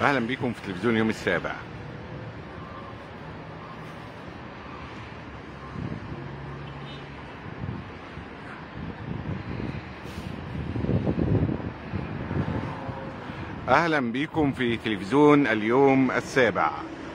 اهلا بيكم في تلفزيون يوم السابع اهلا بيكم في تلفزيون اليوم السابع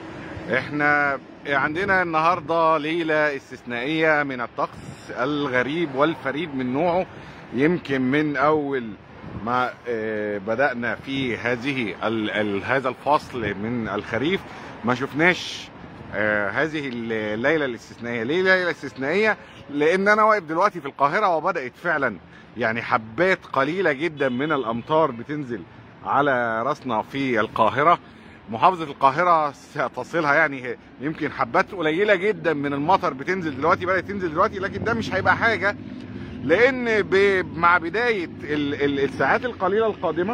احنا عندنا النهارده ليله استثنائيه من الطقس الغريب والفريد من نوعه يمكن من اول ما آه، بدأنا في هذه ال- ال- هذا الفصل من الخريف ما شفناش آه، هذه الليلة الاستثنائية ليه ليلة استثنائية لأن أنا واقف دلوقتي في القاهرة وبدأت فعلا يعني حبات قليلة جدا من الأمطار بتنزل على راسنا في القاهرة محافظة القاهرة تصلها يعني يمكن حبات قليلة جدا من المطر بتنزل دلوقتي بدأت تنزل دلوقتي لكن ده مش هيبقى حاجة لان ب... مع بدايه ال... ال... الساعات القليله القادمه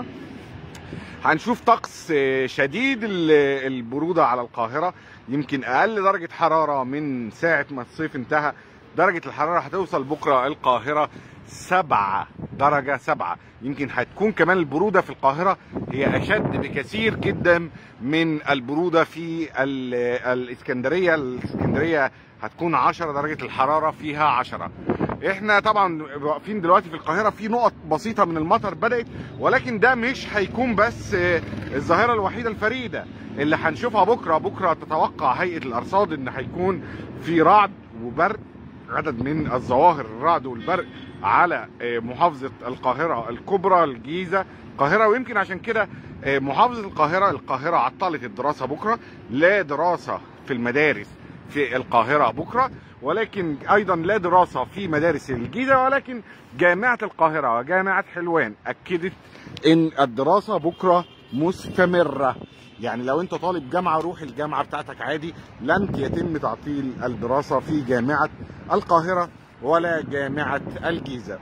هنشوف طقس شديد ال- البروده على القاهره يمكن اقل درجه حراره من ساعه ما الصيف انتهى درجه الحراره هتوصل بكره القاهره سبعة درجة سبعة يمكن هتكون كمان البرودة في القاهرة هي أشد بكثير جدا من البرودة في ال- الإسكندرية الإسكندرية هتكون 10 درجة الحرارة فيها 10 احنا طبعا واقفين دلوقتي في القاهره في نقط بسيطه من المطر بدات ولكن ده مش هيكون بس آه، الظاهره الوحيده الفريده اللي هنشوفها بكره بكره تتوقع هيئه الارصاد ان هيكون في رعد وبرق عدد من الظواهر الرعد والبرق على آه، محافظه القاهره الكبرى الجيزه القاهره ويمكن عشان كده آه، محافظه القاهره القاهره عطلت الدراسه بكره لا دراسه في المدارس في القاهره بكره ولكن ايضا لا دراسه في مدارس الجيزه ولكن جامعه القاهره وجامعه حلوان اكدت ان الدراسه بكره مستمره يعني لو انت طالب جامعه روح الجامعه بتاعتك عادي لن يتم تعطيل الدراسه في جامعه القاهره ولا جامعه الجيزه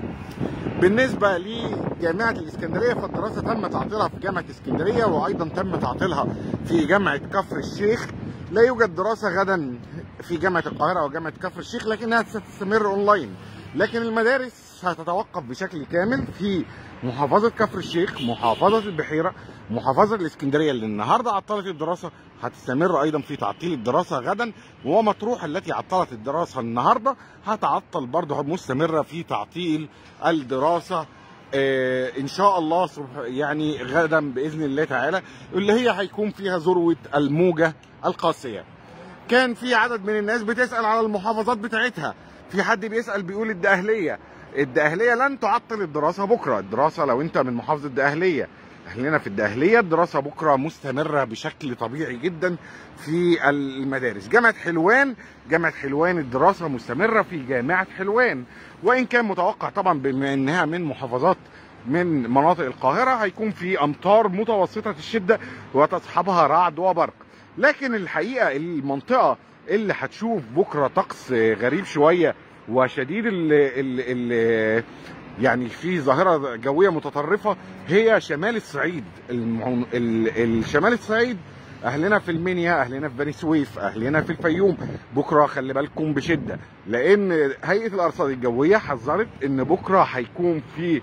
بالنسبه لجامعه الاسكندريه فالدراسه تم تعطيلها في جامعه اسكندريه وايضا تم تعطيلها في جامعه كفر الشيخ لا يوجد دراسه غدا في جامعه القاهره وجامعه كفر الشيخ لكنها ستستمر اونلاين لكن المدارس هتتوقف بشكل كامل في محافظه كفر الشيخ محافظه البحيره محافظه الاسكندريه اللي النهارده عطلت الدراسه هتستمر ايضا في تعطيل الدراسه غدا ومطروح التي عطلت الدراسه النهارده هتعطل برضه مستمره في تعطيل الدراسه آه ان شاء الله صبح يعني غدا باذن الله تعالى اللي هي هيكون فيها ذروه الموجه القاسيه كان في عدد من الناس بتسال على المحافظات بتاعتها في حد بيسال بيقول الدقهليه الدقهليه لن تعطل الدراسه بكره الدراسه لو انت من محافظه الدقهليه اهلنا في الدقهليه الدراسه بكره مستمره بشكل طبيعي جدا في المدارس جامعه حلوان جامعه حلوان الدراسه مستمره في جامعه حلوان وان كان متوقع طبعا بما انها من محافظات من مناطق القاهره هيكون في امطار متوسطه الشده وتصحبها رعد وبرق لكن الحقيقه المنطقه اللي هتشوف بكره طقس غريب شويه وشديد ال ال ال يعني في ظاهره جويه متطرفه هي شمال الصعيد المعون ال الشمال الصعيد اهلنا في المنيا اهلنا في بني سويف اهلنا في الفيوم بكره خلي بالكم بشده لان هيئه الارصاد الجويه حذرت ان بكره هيكون في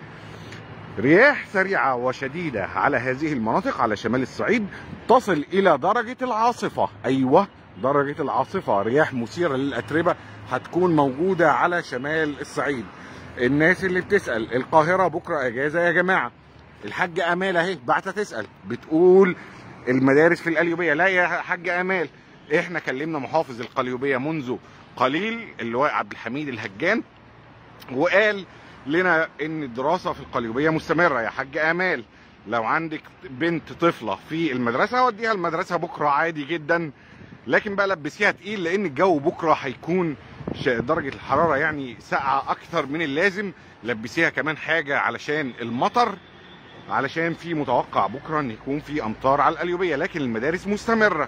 رياح سريعة وشديدة على هذه المناطق على شمال الصعيد تصل إلى درجة العاصفة أيوة درجة العاصفة رياح مثيرة للأتربة هتكون موجودة على شمال الصعيد الناس اللي بتسأل القاهرة بكرة أجازة يا جماعة الحاج أمال أهي بعتة تسأل بتقول المدارس في القليوبية لا يا حاج أمال احنا كلمنا محافظ القليوبية منذ قليل اللواء عبد الحميد الهجان وقال لنا ان الدراسه في القليوبيه مستمره يا حاج امال لو عندك بنت طفله في المدرسه وديها المدرسه بكره عادي جدا لكن بقى لبسيها تقيل لان الجو بكره هيكون ش- درجه الحراره يعني ساقعه اكتر من اللازم لبسيها كمان حاجه علشان المطر علشان في متوقع بكره ان يكون في امطار على القليوبيه لكن المدارس مستمره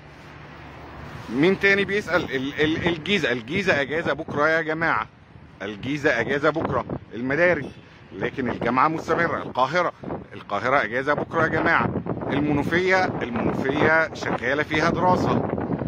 مين تاني بيسال ال- ال- الجيزه الجيزه اجازه بكره يا جماعه الجيزه اجازه بكره المدارس لكن الجامعه مستمره القاهره القاهره اجازه بكره يا جماعه المنوفيه المنوفيه شغاله فيها دراسه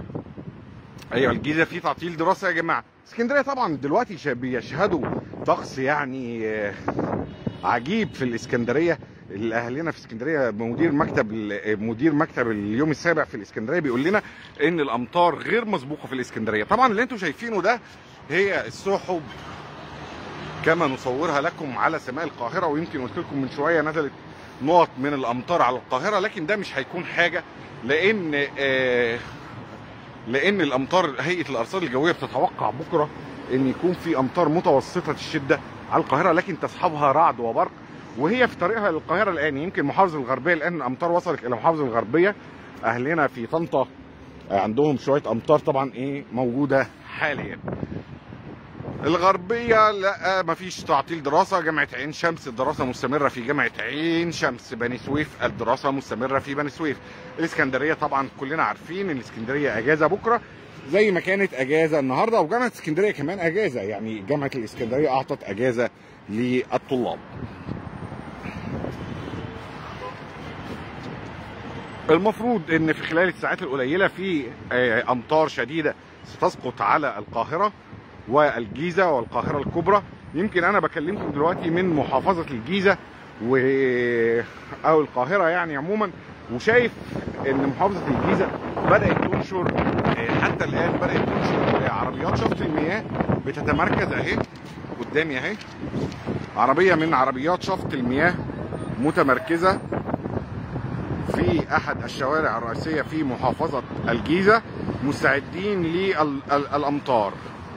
ايوه الجيزه في تعطيل دراسه يا جماعه اسكندريه طبعا دلوقتي شا- بيشهدوا طقس يعني آه، عجيب في الاسكندريه اهلنا في اسكندريه مدير مكتب مدير مكتب اليوم السابع في الاسكندريه بيقول لنا ان الامطار غير مسبوقه في الاسكندريه طبعا اللي انتم شايفينه ده هي السحب كما نصورها لكم على سماء القاهره ويمكن قلت لكم من شويه نزلت نقط من الامطار على القاهره لكن ده مش هيكون حاجه لان آه لان الامطار هيئه الارصاد الجويه بتتوقع بكره ان يكون في امطار متوسطه الشده على القاهره لكن تصحبها رعد وبرق وهي في طريقها للقاهره الان يمكن محافظه الغربيه الان الامطار وصلت الى محافظه الغربيه اهلنا في طنطا عندهم شويه امطار طبعا ايه موجوده حاليا الغربية لا مفيش تعطيل دراسة جامعة عين شمس الدراسة مستمرة في جامعة عين شمس بني سويف الدراسة مستمرة في بني سويف الإسكندرية طبعا كلنا عارفين إن الإسكندرية أجازة بكرة زي ما كانت أجازة النهاردة وجامعة اسكندرية كمان أجازة يعني جامعة الإسكندرية أعطت أجازة للطلاب المفروض ان في خلال الساعات القليله في امطار شديده ستسقط على القاهره والجيزه والقاهره الكبرى يمكن انا بكلمكم دلوقتي من محافظه الجيزه و او القاهره يعني عموما وشايف ان محافظه الجيزه بدات تنشر حتى الان بدات تنشر عربيات شفط المياه بتتمركز اهي قدامي اهي عربيه من عربيات شفط المياه متمركزه في احد الشوارع الرئيسيه في محافظه الجيزه مستعدين للامطار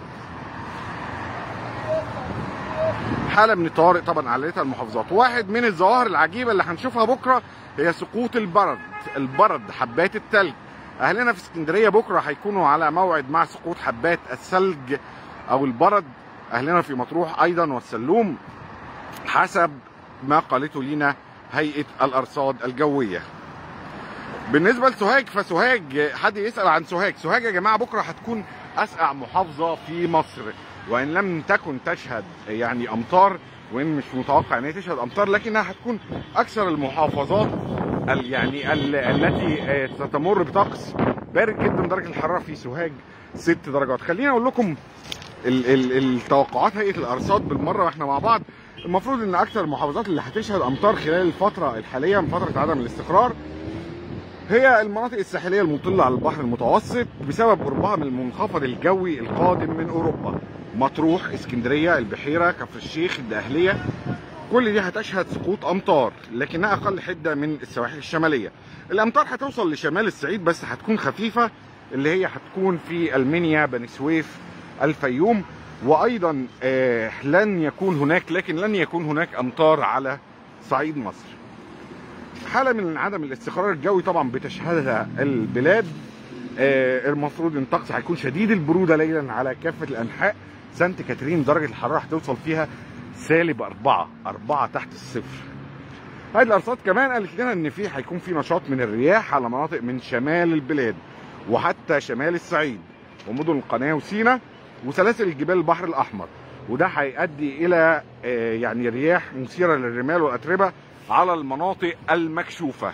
حاله من الطوارئ طبعا عليتها المحافظات واحد من الظواهر العجيبه اللي هنشوفها بكره هي سقوط البرد البرد حبات التلج اهلنا في اسكندريه بكره هيكونوا على موعد مع سقوط حبات الثلج او البرد اهلنا في مطروح ايضا والسلوم حسب ما قالته لنا هيئه الارصاد الجويه بالنسبه لسوهاج فسوهاج حد يسال عن سوهاج سوهاج يا جماعه بكره هتكون اسقع محافظه في مصر وان لم تكن تشهد يعني امطار وان مش متوقع ان هي تشهد امطار لكنها هتكون اكثر المحافظات ال يعني ال التي ستمر بطقس بارد جدا درجه الحراره في سوهاج 6 درجات خليني اقول لكم ال ال التوقعات هيئه الارصاد بالمره واحنا مع بعض المفروض ان اكثر المحافظات اللي هتشهد امطار خلال الفتره الحاليه من فتره عدم الاستقرار هي المناطق الساحليه المطله على البحر المتوسط بسبب قربها من المنخفض الجوي القادم من اوروبا مطروح اسكندريه البحيره كفر الشيخ الدقهليه كل دي هتشهد سقوط امطار لكنها اقل حده من السواحل الشماليه الامطار هتوصل لشمال الصعيد بس هتكون خفيفه اللي هي هتكون في المنيا بني سويف الفيوم وايضا آه لن يكون هناك لكن لن يكون هناك امطار على صعيد مصر حاله من عدم الاستقرار الجوي طبعا بتشهدها البلاد آه المفروض ان الطقس هيكون شديد البروده ليلا على كافه الانحاء سانت كاترين درجه الحراره هتوصل فيها سالب أربعة أربعة تحت الصفر هذه الأرصاد كمان قالت لنا إن في هيكون في نشاط من الرياح على مناطق من شمال البلاد وحتى شمال الصعيد ومدن القناة وسينا وسلاسل الجبال البحر الأحمر وده هيؤدي إلى يعني رياح مثيرة للرمال والأتربة على المناطق المكشوفة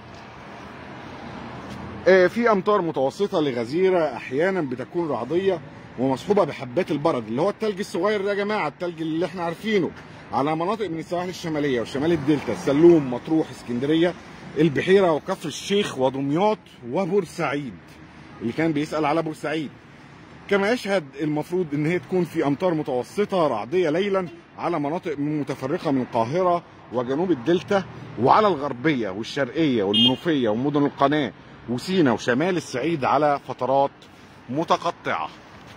في أمطار متوسطة لغزيرة أحيانا بتكون رعدية ومصحوبه بحبات البرد اللي هو التلج الصغير ده يا جماعه التلج اللي احنا عارفينه على مناطق من السواحل الشماليه وشمال الدلتا السلوم مطروح اسكندريه البحيره وكفر الشيخ ودمياط وبورسعيد اللي كان بيسال على بورسعيد كما يشهد المفروض ان هي تكون في امطار متوسطه رعديه ليلا على مناطق متفرقه من القاهره وجنوب الدلتا وعلى الغربيه والشرقيه والمنوفيه ومدن القناه وسينا وشمال الصعيد على فترات متقطعه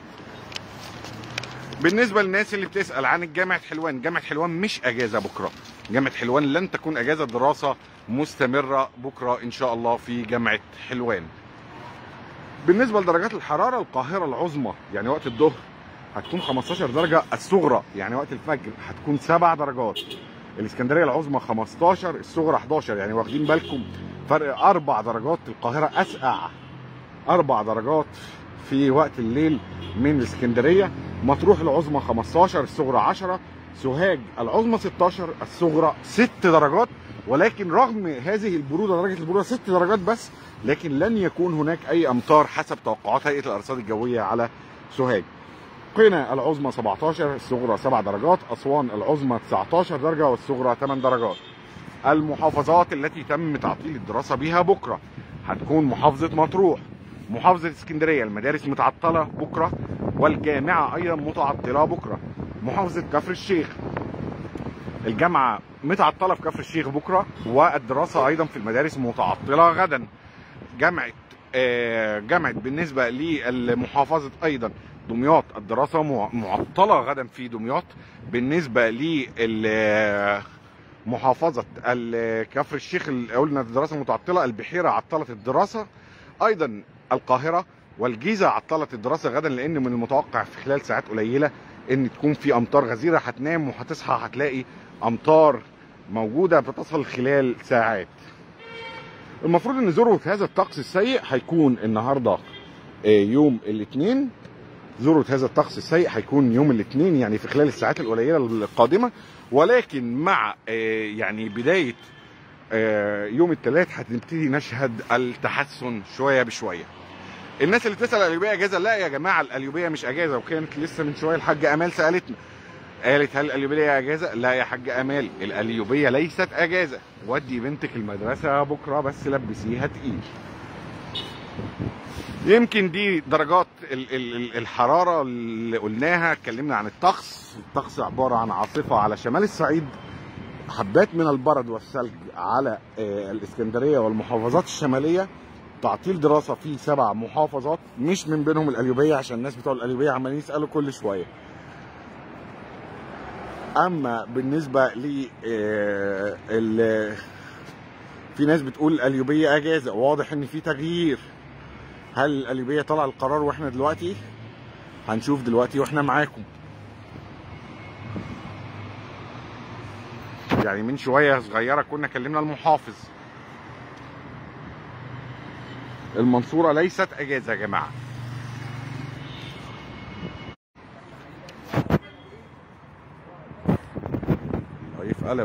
بالنسبة للناس اللي بتسأل عن جامعة حلوان جامعة حلوان مش أجازة بكرة جامعة حلوان لن تكون أجازة دراسة مستمرة بكرة إن شاء الله في جامعة حلوان بالنسبة لدرجات الحرارة القاهرة العظمى يعني وقت الظهر هتكون 15 درجة الصغرى يعني وقت الفجر هتكون 7 درجات الإسكندرية العظمى 15 الصغرى 11 يعني واخدين بالكم فرق 4 درجات القاهرة أسقع 4 درجات في وقت الليل من الإسكندرية مطروح العظمى 15 الصغرى 10 سوهاج العظمى 16 الصغرى 6 درجات ولكن رغم هذه البروده درجه البروده 6 درجات بس لكن لن يكون هناك اي امطار حسب توقعات هيئه الارصاد الجويه على سوهاج قنا العظمى 17 الصغرى 7 درجات اسوان العظمى 19 درجه والصغرى 8 درجات المحافظات التي تم تعطيل الدراسه بها بكره هتكون محافظه مطروح محافظه اسكندريه المدارس متعطله بكره والجامعه ايضا متعطله بكره محافظه كفر الشيخ الجامعه متعطله في كفر الشيخ بكره والدراسه ايضا في المدارس متعطله غدا جامعه آه، جامعه بالنسبه للمحافظه ايضا دمياط الدراسه مع- معطله غدا في دمياط بالنسبه لل محافظه ال- كفر الشيخ اللي قلنا الدراسه متعطله البحيره عطلت الدراسه ايضا القاهره والجيزه عطلت الدراسه غدا لان من المتوقع في خلال ساعات قليله ان تكون في امطار غزيره هتنام وهتصحى هتلاقي امطار موجوده بتصل خلال ساعات المفروض ان ذروه هذا الطقس السيء هيكون النهارده آه، يوم الاثنين ذروه هذا الطقس السيء هيكون يوم الاثنين يعني في خلال الساعات القليله القادمه ولكن مع آه، يعني بدايه آه، يوم الثلاث هنبتدي نشهد التحسن شويه بشويه الناس اللي تسال القليوبيه اجازه لا يا جماعه القليوبيه مش اجازه وكانت لسه من شويه الحاجه امال سالتنا قالت هل القليوبيه اجازه لا يا حاج امال القليوبيه ليست اجازه ودي بنتك المدرسه بكره بس لبسيها تقيل يمكن دي درجات ال- ال- ال- الحراره اللي قلناها اتكلمنا عن الطقس الطقس عباره عن عاصفه على شمال الصعيد حبات من البرد والثلج على آه، الاسكندريه والمحافظات الشماليه تعطيل دراسه في سبع محافظات مش من بينهم القليوبيه عشان الناس بتوع القليوبيه عمالين يسالوا كل شويه اما بالنسبه ل آه، ال- في ناس بتقول القليوبيه اجازه واضح ان في تغيير هل القليوبيه طلع القرار واحنا دلوقتي هنشوف دلوقتي واحنا معاكم يعني من شويه صغيره كنا كلمنا المحافظ المنصوره ليست اجازه يا جماعه ضيف قلب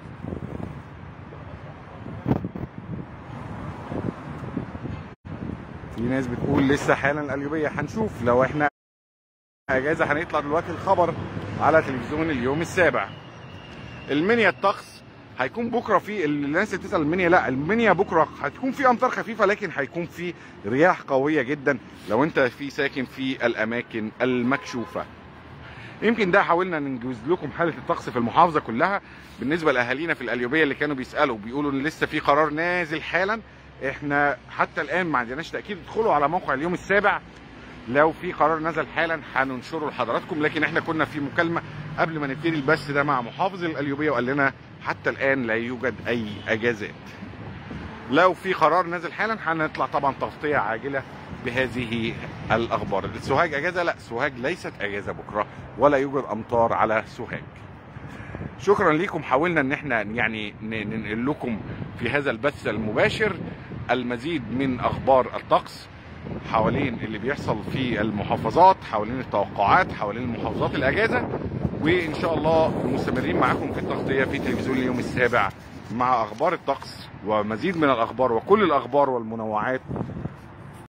في ناس بتقول لسه حالا القليوبيه هنشوف لو احنا اجازه هنطلع دلوقتي الخبر على تلفزيون اليوم السابع المنيا الطقس هيكون بكره في الناس اللي بتسال المنيا لا المنيا بكره هتكون في امطار خفيفه لكن هيكون في رياح قويه جدا لو انت في ساكن في الاماكن المكشوفه يمكن ده حاولنا ننجز لكم حاله الطقس في المحافظه كلها بالنسبه لاهالينا في القليوبيه اللي كانوا بيسالوا بيقولوا ان لسه في قرار نازل حالا احنا حتى الان ما عندناش تاكيد ادخلوا على موقع اليوم السابع لو في قرار نزل حالا هننشره لحضراتكم لكن احنا كنا في مكالمه قبل ما نبتدي البث ده مع محافظ القليوبيه وقال لنا حتى الان لا يوجد اي اجازات لو في قرار نازل حالا هنطلع طبعا تغطيه عاجله بهذه الاخبار سوهاج اجازه لا سوهاج ليست اجازه بكره ولا يوجد امطار على سوهاج شكرا لكم حاولنا ان احنا يعني ن- ننقل لكم في هذا البث المباشر المزيد من اخبار الطقس حوالين اللي بيحصل في المحافظات حوالين التوقعات حوالين المحافظات الاجازه وان شاء الله مستمرين معاكم في التغطيه في تلفزيون اليوم السابع مع اخبار الطقس ومزيد من الاخبار وكل الاخبار والمنوعات